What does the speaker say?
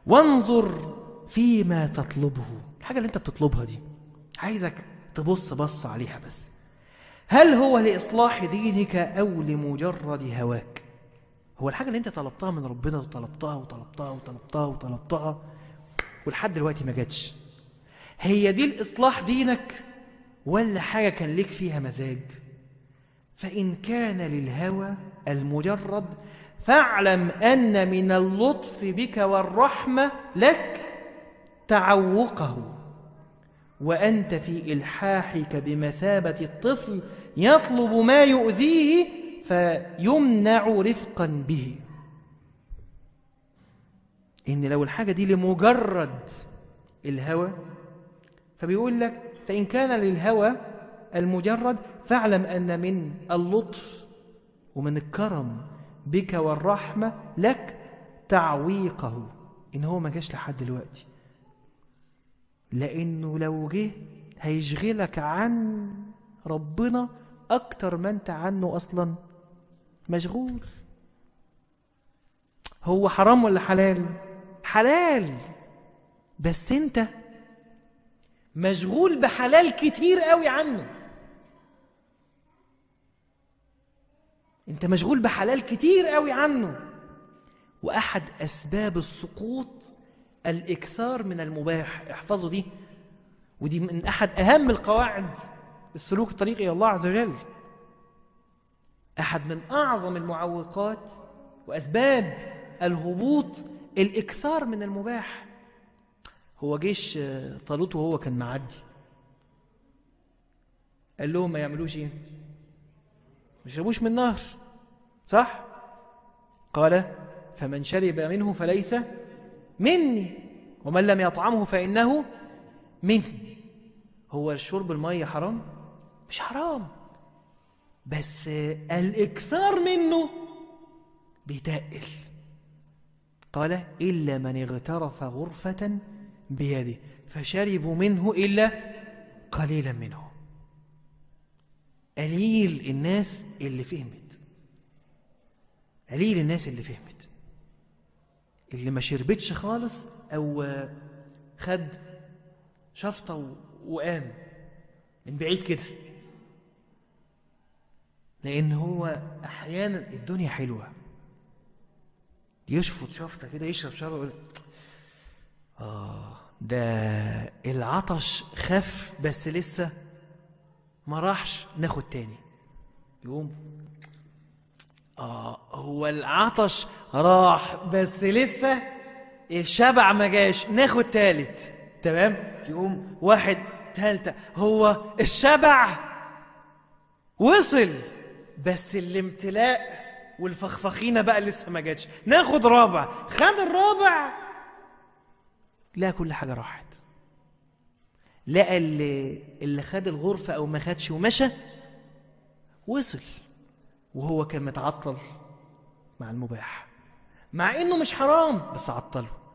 وانظر فيما تطلبه الحاجة اللي انت بتطلبها دي عايزك تبص بص عليها بس هل هو لإصلاح دينك أو لمجرد هواك هو الحاجة اللي انت طلبتها من ربنا وطلبتها وطلبتها وطلبتها وطلبتها ولحد دلوقتي ما جاتش هي دي الإصلاح دينك ولا حاجة كان ليك فيها مزاج فإن كان للهوى المجرد فاعلم أن من اللطف بك والرحمة لك تعوقه وأنت في إلحاحك بمثابة الطفل يطلب ما يؤذيه فيمنع رفقا به إن لو الحاجة دي لمجرد الهوى فبيقول لك فإن كان للهوى المجرد فاعلم أن من اللطف ومن الكرم بك والرحمة لك تعويقه إن هو ما جاش لحد دلوقتي لأنه لو جه هيشغلك عن ربنا أكتر ما أنت عنه أصلا مشغول هو حرام ولا حلال حلال بس أنت مشغول بحلال كتير قوي عنه انت مشغول بحلال كتير قوي عنه واحد اسباب السقوط الاكثار من المباح احفظوا دي ودي من احد اهم القواعد السلوك الطريق الى الله عز وجل احد من اعظم المعوقات واسباب الهبوط الاكثار من المباح هو جيش طالوت وهو كان معدي قال لهم ما يعملوش ايه ما يشربوش من النهر صح قال فمن شرب منه فليس مني ومن لم يطعمه فإنه مني هو شرب المية حرام مش حرام بس الإكثار منه بيتقل قال إلا من اغترف غرفة بيده فشربوا منه إلا قليلا منه قليل الناس اللي فهمت قليل الناس اللي فهمت اللي ما شربتش خالص أو خد شفطة وقام من بعيد كده لأن هو أحيانا الدنيا حلوة يشفط شفطة كده يشرب شرب يقول آه ده العطش خف بس لسه ما راحش ناخد تاني يقوم آه هو العطش راح بس لسه الشبع ما جاش ناخد تالت تمام يقوم واحد تالتة هو الشبع وصل بس الامتلاء والفخفخينة بقى لسه ما جاتش ناخد رابع خد الرابع لا كل حاجة راحت لقى اللي, اللي خد الغرفة أو ما خدش ومشى وصل وهو كان متعطل مع المباح مع إنه مش حرام بس عطله